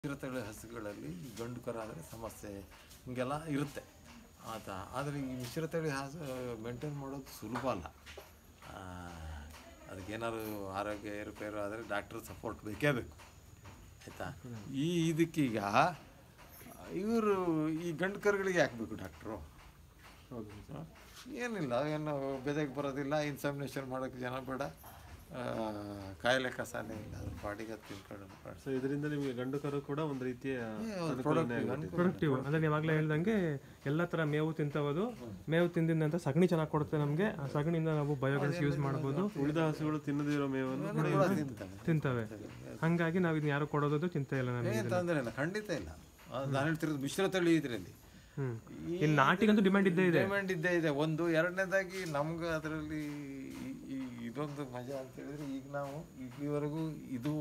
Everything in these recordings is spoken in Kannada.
ಮಿಶ್ರತಳಿ ಹಸುಗಳಲ್ಲಿ ಈ ಗಂಡು ಕರ ಆದರೆ ಸಮಸ್ಯೆ ಹಿಂಗೆಲ್ಲ ಇರುತ್ತೆ ಆಯ್ತಾ ಆದರೆ ಈ ಮಿಶ್ರತಳಿ ಹಸು ಮೇಂಟೈನ್ ಮಾಡೋದು ಸುಲಭ ಅಲ್ಲ ಆ, ಅದಕ್ಕೇನಾದ್ರು ಆರೋಗ್ಯ ಏರುಪೇರು ಆದರೆ ಡಾಕ್ಟ್ರ್ ಸಪೋರ್ಟ್ ಬೇಕೇ ಬೇಕು ಆಯಿತಾ ಈ ಇದಕ್ಕೀಗ ಇವರು ಈ ಗಂಡು ಕರುಗಳಿಗೆ ಹಾಕ್ಬೇಕು ಡಾಕ್ಟ್ರು ಹೌದು ಹ? ಏನಿಲ್ಲ ಏನು ಬೆದೆಗೆ ಬರೋದಿಲ್ಲ ಇನ್ಸಮಿನೇಷನ್ ಮಾಡೋಕ್ಕೆ ಜನ ಬೇಡ ಆ, ಕಾಯಿಲೆ ಕಸಾನೆ ಇಲ್ಲ ಅದ್ರ ಪಾಡಿಗೆ ಅದು ತಿನ್ಕೊಂಡು ಪಾಡ್- ಸೊ ಇದರಿಂದ ನಿಮಗೆ ಗಂಡು ಕರು ಕೂಡ ಒಂದು ರೀತಿಯ ಏ, ಒಂದು product ಅನುಕೂಲ. ಪ್ರೊಡಕ್ಟಿವ್ ಅಂದ್ರೆ ನೀವಾಗಲೇ ಹೇಳ್ದಂಗೆ ಎಲ್ಲ ಥರ ಮೇವು ತಿಂತವದು ಮೇವು ತಿಂದಿದ ನಂತರ ಸಗಣಿ ಚೆನ್ನಾಗಿ ಕೊಡುತ್ತೆ ನಮಗೆ ಆ ಸಗಣಿಯಿಂದ ನಾವು ಬಯೋಗ್ಯಾಸ್ ಯೂಸ್ ಮಾಡ್ಬೋದು ಉಳಿದ ಹಸುಗಳು ತಿನ್ನದೇ ಇರೋ ಮೇವನ್ನು ಕೂಡ ಕೂಡ ತಿಂತಾವೆ ತಿಂತವೆ ಹಂಗಾಗಿ ನಾವು ಇದನ್ನ ಯಾರು ಕೊಡೋದು ಚಿಂತೆ ಇಲ್ಲ ನಮಗೆ ಏನ್ ತೊಂದರೆ ಇಲ್ಲ ಖಂಡಿತ ಇಲ್ಲ ನಾನು ಹೇಳ್ತಿರೋದು ಮಿಶ್ರ ತಳಿ ಇದರಲ್ಲಿ ಹ್ಮ್ ಇನ್ನು ನಾಟಿಗಂತೂ ಡಿಮ್ಯಾಂಡ್ ಇದ್ದೇ ಇದೆ ಪೇಮೆಂಟ್ ಇದ್ದೇ ಇದೆ ಒಂದು ಎರಡನೇದಾಗಿ ನಮ್ಗೆ ಅದರಲ್ಲಿ ಇದೊಂದು ಮಜಾ ಅಂತ ಹೇಳಿದ್ರೆ ಈಗ ನಾವು ಇಲ್ಲಿವರೆಗೂ ಇದು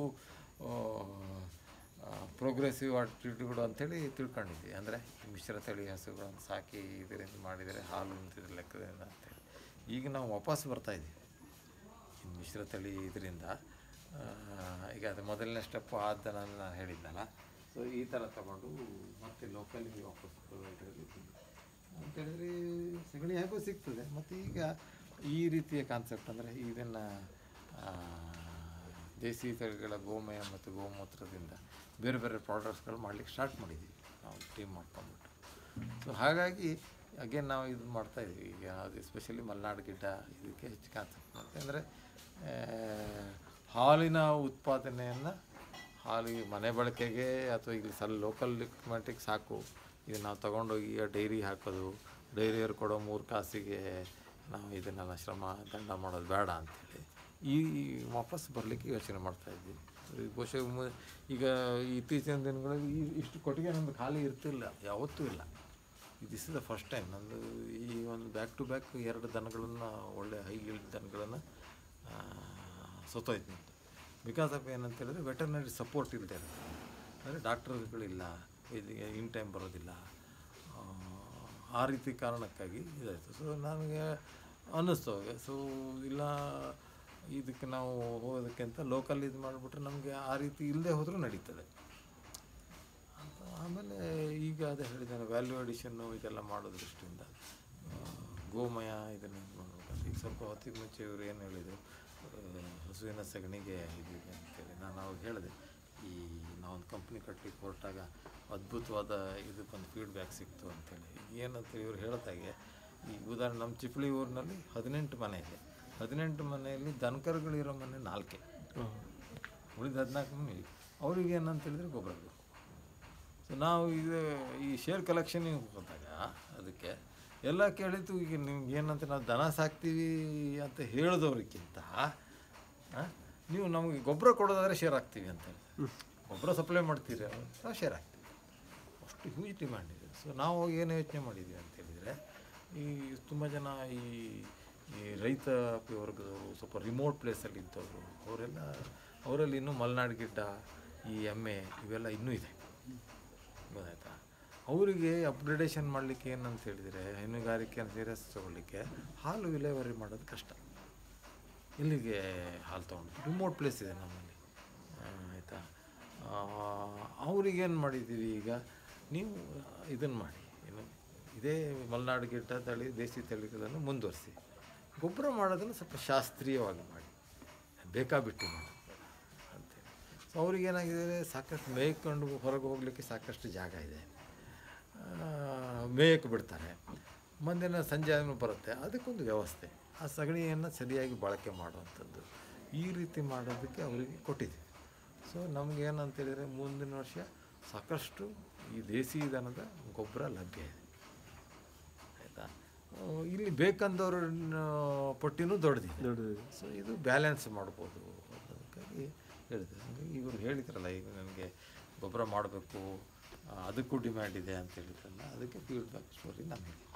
ಪ್ರೋಗ್ರೆಸಿವ್ ಆಟಿಟ್ಯೂಡ್ ಅಂತೇಳಿ ತಿಳ್ಕೊಂಡಿದ್ವಿ ಅಂದರೆ ಮಿಶ್ರ ತಳಿ ಹಸುಗಳನ್ನು ಸಾಕಿ ಇದರಿಂದ ಮಾಡಿದರೆ ಹಾಲು ನಿಂತಿದ್ರೆ ಲೆಕ್ಕದಿಂದ ಅಂತೇಳಿ ಈಗ ನಾವು ವಾಪಸ್ ಬರ್ತಾ ಇದ್ದೀವಿ ಈ ಮಿಶ್ರ ತಳಿ ಇದರಿಂದ ಆ, ಈಗ ಅದು ಮೊದಲನೇ ಸ್ಟೆಪ್ಪು ಆದ ನಾನು ನಾನು ಹೇಳಿದ್ನಲ್ಲ ಸೊ ಈ ಥರ ತಗೊಂಡು ಮತ್ತೆ ಲೋಕಲಿಗೆ ವಾಪಸ್ ಇದರಲ್ಲಿ ಅಂತೇಳಿದ್ರೆ ಸಗಣಿ ಹೇಗೋ ಸಿಗ್ತದೆ ಮತ್ತು ಈಗ ಈ ರೀತಿಯ ಕಾನ್ಸೆಪ್ಟ್ ಅಂದರೆ ಇದನ್ನು ದೇಸಿ ತಳಿಗಳ ಗೋಮಯ ಮತ್ತು ಗೋಮೂತ್ರದಿಂದ ಬೇರೆ ಬೇರೆ ಪ್ರಾಡಕ್ಟ್ಸ್ಗಳು ಮಾಡ್ಲಿಕ್ಕೆ ಸ್ಟಾರ್ಟ್ ಮಾಡಿದ್ದೀವಿ ನಾವು ಟೀಮ್ ಮಾಡ್ಕೊಂಡ್ಬಿಟ್ಟು ಸೊ ಹಾಗಾಗಿ ಅಗೇನ್ ನಾವು ಇದು ಮಾಡ್ತಾ ಇದ್ದೀವಿ ಈಗ ಅದು ಎಸ್ಪೆಷಲಿ ಮಲೆನಾಡು ಗಿಡ್ಡ ಇದಕ್ಕೆ ಹೆಚ್ಚು ಕಾನ್ಸೆಪ್ಟ್ ಮಾಡ್ತೀವಿ ಅಂದರೆ ಹಾಲಿನ ಉತ್ಪಾದನೆಯನ್ನು ಹಾಲಿಗೆ ಮನೆ ಬಳಕೆಗೆ ಅಥವಾ ಈಗ ಸಲ ಲೋಕಲ್ ರಿಕ್ವೈರ್ಮೆಂಟಿಗೆ ಸಾಕು ಇದು ನಾವು ತೊಗೊಂಡೋಗಿ ಈಗ ಡೈರಿ ಹಾಕೋದು ಡೈರಿಯವ್ರು ಕೊಡೋ ಮೂರು ಕಾಸಿಗೆ ನಾವು ಇದನ್ನೆಲ್ಲ ಶ್ರಮ ದಂಡ ಮಾಡೋದು ಬೇಡ ಅಂಥೇಳಿ ಈ ವಾಪಸ್ ಬರಲಿಕ್ಕೆ ಯೋಚನೆ ಮಾಡ್ತಾ ಇದ್ವಿ ಈ ಬಹುಶಃ ಮು- ಈಗ ಇತ್ತೀಚಿನ ದಿನಗಳಲ್ಲಿ ಈ ಇಷ್ಟು ಕೊಟ್ಟಿಗೆ ನಮ್ಮದು ಖಾಲಿ ಇರ್ತಿಲ್ಲ ಯಾವತ್ತೂ ಇಲ್ಲ this is the first time ನಂದು ಈ ಒಂದು ಬ್ಯಾಕ್ ಟು ಬ್ಯಾಕ್ ಎರಡು ದನಗಳನ್ನು ಒಳ್ಳೆ ಹೈ ಇಲ್ಡ್ ದನಗಳನ್ನು ಸತ್ತೋಯ್ತು ನಂದು ಬಿಕಾಸ್ ಆಫ್ ಏನಂತ ಹೇಳಿದ್ರೆ ವೆಟರ್ನರಿ ಸಪೋರ್ಟ್ ಇಲ್ಲದೆ ಇರುತ್ತೆ ಅಂದರೆ ಡಾಕ್ಟರ್ಗಳಿಲ್ಲ ಇದಕ್ಕೆ ಇನ್ ಟೈಮ್ ಬರೋದಿಲ್ಲ ಆ, ಆ ರೀತಿ ಕಾರಣಕ್ಕಾಗಿ ಇದಾಯಿತು ಸೊ ನನಗೆ ಅನ್ನಿಸ್ತು ಅವಾಗ ಸೊ ಇಲ್ಲ ಇದಕ್ಕೆ ನಾವು ಹೋಗೋದಕ್ಕಿಂತ ಲೋಕಲ್ ಇದು ಮಾಡಿಬಿಟ್ರೆ ನಮಗೆ ಆ ರೀತಿ ಇಲ್ಲದೆ ಹೋದರೂ ನಡೀತದೆ ಅಂತ ಆಮೇಲೆ ಈಗ ಅದೇ ಹೇಳಿದ್ದಾನೆ ವ್ಯಾಲ್ಯೂ ಅಡಿಷನ್ನು ಇದೆಲ್ಲ ಮಾಡೋ ದೃಷ್ಟಿಯಿಂದ ಆ, ಗೋಮಯ ಇದನ್ನು ಮಾಡ್ಬೇಕಂತ ಈಗ ಸ್ವಲ್ಪ ಹೊತ್ತಿಗೆ ಮುಂಚೆ ಇವರು ಏನು ಹೇಳಿದರು ಆ, ಹಸುವಿನ ಸಗಣಿಗೆ ಇದಿದೆ ಅಂತೇಳಿ ನಾನು ಅವಾಗ ಹೇಳಿದೆ ಈ ನಾವೊಂದು ಕಂಪ್ನಿ ಕಟ್ಟಲಿಕ್ಕೆ ಹೊರಟಾಗ ಅದ್ಭುತವಾದ ಇದು ಬಂದು ಫೀಡ್ಬ್ಯಾಕ್ ಸಿಕ್ತು ಅಂತೇಳಿ ಏನಂತ ಇವ್ರು ಹೇಳ್ದಾಗೆ ಈ ಉದಾಹರಣೆ ನಮ್ಮ ಚಿಪ್ಪಳಿ ಊರಿನಲ್ಲಿ ಹದಿನೆಂಟು ಮನೆ ಇದೆ ಹದಿನೆಂಟು ಮನೆಯಲ್ಲಿ ದನಕರುಗಳಿರೋ ಮನೆ ನಾಲ್ಕೇ ಉಳಿದ ಹದಿನಾಲ್ಕು ಮನೆ ಅವ್ರಿಗೆ ಏನಂತ ಹೇಳಿದ್ರೆ ಗೊಬ್ಬರ ಬೇಕು ಸೊ ನಾವು ಈಗ ಈ ಶೇರ್ ಕಲೆಕ್ಷನಿಗೆ ಹೋದಾಗ ಅದಕ್ಕೆ ಎಲ್ಲ ಕೇಳಿತು ಈಗ ನಿಮ್ಗೆ ಏನಂತ ನಾವು ದನ ಸಾಕ್ತೀವಿ ಅಂತ ಹೇಳಿದವ್ರಿಗಿಂತ ಆ, ನೀವು ನಮಗೆ ಗೊಬ್ಬರ ಕೊಡೋದಾದ್ರೆ ಶೇರ್ ಹಾಕ್ತೀವಿ ಅಂತ ಹೇಳಿ ಗೊಬ್ಬರ ಸಪ್ಲೈ ಮಾಡ್ತೀರಿ ನಾವು ಶೇರ್ ಹಾಕ್ತೀವಿ ಅಷ್ಟು ಹ್ಯೂಜ್ ಡಿಮ್ಯಾಂಡ್ ಇದೆ ಸೊ ನಾವು ಏನು ಯೋಚನೆ ಮಾಡಿದ್ದೀವಿ ಅಂತ ಹೇಳಿದರೆ ಈ ತುಂಬ ಜನ ಈ ಈ ರೈತ ವರ್ಗದವರು ಸ್ವಲ್ಪ ರಿಮೋಟ್ ಪ್ಲೇಸಲ್ಲಿ ಇದ್ದವರು ಅವರೆಲ್ಲ ಅವರಲ್ಲಿ ಇನ್ನೂ ಮಲೆನಾಡು ಗಿಡ್ಡ ಈ ಎಮ್ಮೆ ಇವೆಲ್ಲ ಇನ್ನೂ ಇದೆ ಗೊತ್ತಾಯ್ತಾ ಅವರಿಗೆ ಅಪ್ಗ್ರೇಡೇಷನ್ ಮಾಡಲಿಕ್ಕೆ ಏನಂತ ಹೇಳಿದರೆ ಹೈನುಗಾರಿಕೆ ಸೀರಿಯಸ್ ತಗೊಳ್ಳಿಕ್ಕೆ ಹಾಲು ವಿಲೇವಾರಿ ಮಾಡೋದು ಕಷ್ಟ ಇಲ್ಲಿಗೆ ಹಾಲು ತೊಗೊಂಡು ರಿಮೋಟ್ ಪ್ಲೇಸ್ ಇದೆ ನಮ್ಮಲ್ಲಿ ಆಯಿತಾ ಅವ್ರಿಗೇನು ಮಾಡಿದ್ದೀವಿ ಈಗ ನೀವು ಇದನ್ನು ಮಾಡಿ ಏನು ಇದೇ ಮಲೆನಾಡು ಗಿಡ್ಡ ತಳಿ ದೇಸಿ ತಳಿಗಳನ್ನು ಮುಂದುವರಿಸಿ ಗೊಬ್ಬರ ಮಾಡೋದನ್ನು ಸ್ವಲ್ಪ ಶಾಸ್ತ್ರೀಯವಾಗಿ ಮಾಡಿ ಬೇಕಾಬಿಟ್ಟು ಮಾಡಿ ಅಂತೇಳಿ ಸೊ ಅವ್ರಿಗೇನಾಗಿದೆ ಸಾಕಷ್ಟು ಮೇಯ್ಕೊಂಡು ಹೊರಗೆ ಹೋಗಲಿಕ್ಕೆ ಸಾಕಷ್ಟು ಜಾಗ ಇದೆ ಮೇಯಕ್ಕೆ ಬಿಡ್ತಾರೆ ಮುಂದಿನ ಸಂಜೆ ಆದ್ಮೇಲೆ ಬರುತ್ತೆ ಅದಕ್ಕೊಂದು ವ್ಯವಸ್ಥೆ ಆ ಸಗಣಿಯನ್ನು ಸರಿಯಾಗಿ ಬಳಕೆ ಮಾಡುವಂಥದ್ದು ಈ ರೀತಿ ಮಾಡೋದಕ್ಕೆ ಅವರಿಗೆ ಕೊಟ್ಟಿದ್ದೀವಿ ಸೊ ನಮಗೇನಂತ ಹೇಳಿದರೆ ಮುಂದಿನ ವರ್ಷ ಸಾಕಷ್ಟು ಈ ದೇಸಿ ದನದ ಗೊಬ್ಬರ ಲಭ್ಯ ಇದೆ ಆಯಿತಾ ಇಲ್ಲಿ ಬೇಕಂದವ್ರ ಪಟ್ಟಿನೂ ದೊಡ್ಡದಿದೆ ದೊಡ್ಡದಿದೆ ಸೊ ಇದು ಬ್ಯಾಲೆನ್ಸ್ ಮಾಡ್ಬೋದು ಅದಕ್ಕಾಗಿ ಹೇಳಿದೆ ಇವರು ಹೇಳಿದ್ರಲ್ಲ ಈಗ ನನಗೆ ಗೊಬ್ಬರ ಮಾಡಬೇಕು ಅದಕ್ಕೂ ಡಿಮ್ಯಾಂಡ್ ಇದೆ ಅಂತ ಹೇಳಿದ್ರಲ್ಲ ಅದಕ್ಕೆ ಫೀಡ್ಬ್ಯಾಕ್ ಸ್ಟೋರಿ ನಾನು ಹೇಳಿದೆ